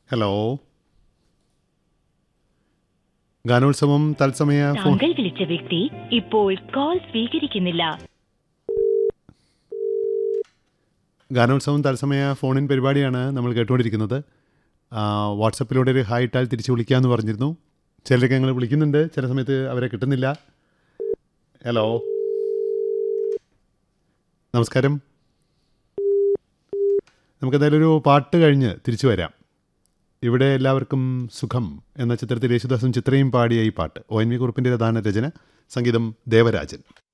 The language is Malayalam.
ഹലോ ഗാനോത്സവം തത്സമയ ഫോൺ താങ്കൾ വിളിച്ച വ്യക്തി ഇപ്പോൾ കോൾ സ്വീകരിക്കുന്നില്ല ഗാനോത്സവം തത്സമയ ഫോണിൻ പരിപാടിയാണ് നമ്മൾ കേട്ടുകൊണ്ടിരിക്കുന്നത് ആ, വാട്സപ്പിലൂടെ ഒരു ഹായ് ഇട്ടാൽ തിരിച്ച് വിളിക്കാമെന്ന് പറഞ്ഞിരുന്നു ചിലരൊക്കെ ഞങ്ങൾ വിളിക്കുന്നുണ്ട് ചില സമയത്ത് അവരെ കിട്ടുന്നില്ല ഹലോ നമസ്കാരം നമുക്കെന്തായാലും ഒരു പാട്ട് കഴിഞ്ഞ് തിരിച്ചു വരാം ഇവിടെ എല്ലാവർക്കും സുഖം എന്ന ചിത്രത്തിൽ യേശുദാസും ചിത്രയും പാടിയ ഈ പാട്ട് ഒ എൻ വി കുറുപ്പിൻ്റെ പ്രധാന രചന സംഗീതം ദേവരാജൻ